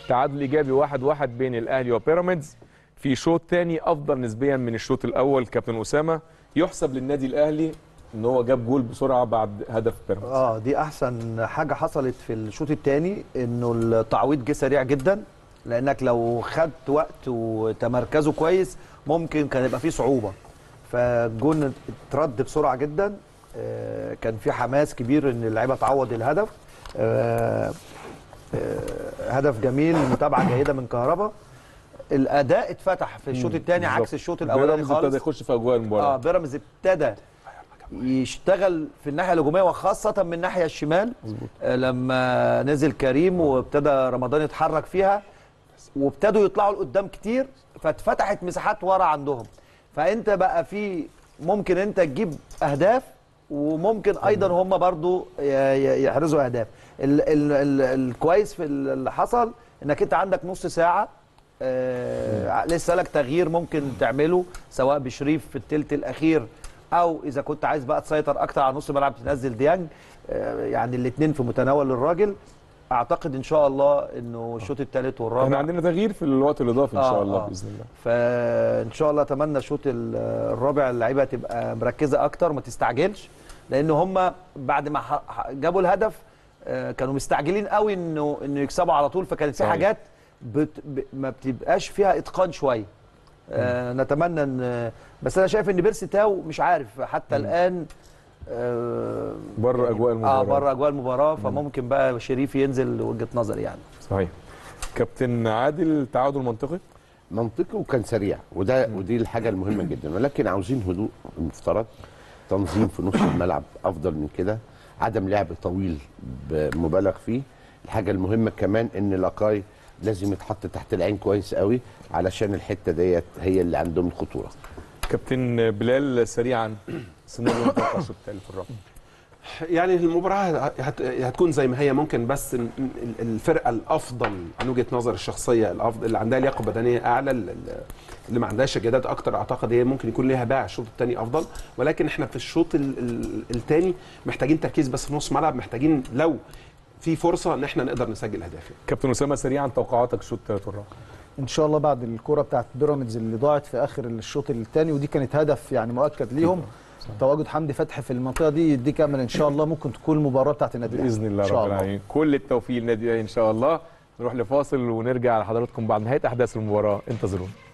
تعادل ايجابي واحد واحد بين الاهلي وبيراميدز في شوط تاني افضل نسبيا من الشوط الاول كابتن اسامه يحسب للنادي الاهلي ان هو جاب جول بسرعه بعد هدف بيراميدز اه دي احسن حاجه حصلت في الشوط الثاني انه التعويض جه سريع جدا لانك لو خدت وقت وتمركزه كويس ممكن كان يبقى فيه صعوبه فالجون اترد بسرعه جدا آه، كان في حماس كبير ان اللعيبه تعوض الهدف آه، آه، هدف جميل متابعه جيده من كهربا الاداء اتفتح في الشوط الثاني عكس الشوط الاولاني بيراميدز ابتدى خالص يخش في اجواء المباراه اه بيراميدز ابتدى يشتغل في الناحيه الهجوميه وخاصه من الناحيه الشمال آه لما نزل كريم وابتدى رمضان يتحرك فيها وابتدوا يطلعوا لقدام كتير فاتفتحت مساحات ورا عندهم فانت بقى في ممكن انت تجيب اهداف وممكن ايضا هم برضو ي- ي- يحرزوا اهداف ال ال ال الكويس في اللي حصل انك انت عندك نص ساعه آه لسه لك تغيير ممكن تعمله سواء بشريف في الثلث الاخير او اذا كنت عايز بقى تسيطر اكتر على نص الملعب تنزل ديانج آه يعني الاثنين في متناول الراجل اعتقد ان شاء الله انه الشوط الثالث والرابع احنا عندنا تغيير في الوقت الاضافي ان شاء آه، الله آه. باذن الله فان شاء الله اتمنى الشوط ال- الرابع اللعيبه تبقى مركزه اكتر ما تستعجلش لان هم بعد ما ح- ح- جابوا الهدف آه، كانوا مستعجلين قوي انه انه يكسبوا على طول فكانت في صحيح. حاجات بت ب ما بتبقاش فيها اتقان شويه آه نتمنى ان بس انا شايف ان بيرسي تاو مش عارف حتى الان آه بره اجواء المباراه اه بره اجواء المباراه فممكن بقى شريف ينزل وجهه نظري يعني صحيح كابتن عادل تعادل منطقي منطقي وكان سريع وده ودي الحاجه المهمه جدا ولكن عاوزين هدوء المفترض تنظيم في نص الملعب افضل من كده عدم لعب طويل ب- مبالغ فيه الحاجه المهمه كمان ان لاكاي لازم يتحط تحت العين كويس قوي علشان الحته ديت هي اللي عندهم الخطوره كابتن بلال سريعا سيناريو متوقع الشوط الثالث والرابع يعني المباراة هت- هتكون زي ما هي ممكن بس ال- ال- الفرقة الأفضل من وجهة نظر الشخصية الأفضل اللي عندها لياقة بدنية أعلى ال- ال- اللي ما عندهاش اجهادات أكتر أعتقد هي ممكن يكون ليها باع الشوط الثاني أفضل ولكن إحنا في الشوط الثاني محتاجين تركيز بس في نص ملعب محتاجين لو في فرصة إن إحنا نقدر نسجل أهداف يعني. كابتن اسامه سريعا توقعاتك الشوط الثالث والرابع ان شاء الله بعد الكره بتاعت بيراميدز اللي ضاعت في اخر الشوط الثاني ودي كانت هدف يعني مؤكد ليهم تواجد حمدي فتحي في المنطقه دي يديك امل ان شاء الله ممكن تكون المباراه بتاعت النادي الأهلي. باذن الله ان شاء رب الله العالمين كل التوفيق للنادي الاهلي ان شاء الله نروح لفاصل ونرجع لحضراتكم بعد نهايه احداث المباراه انتظرونا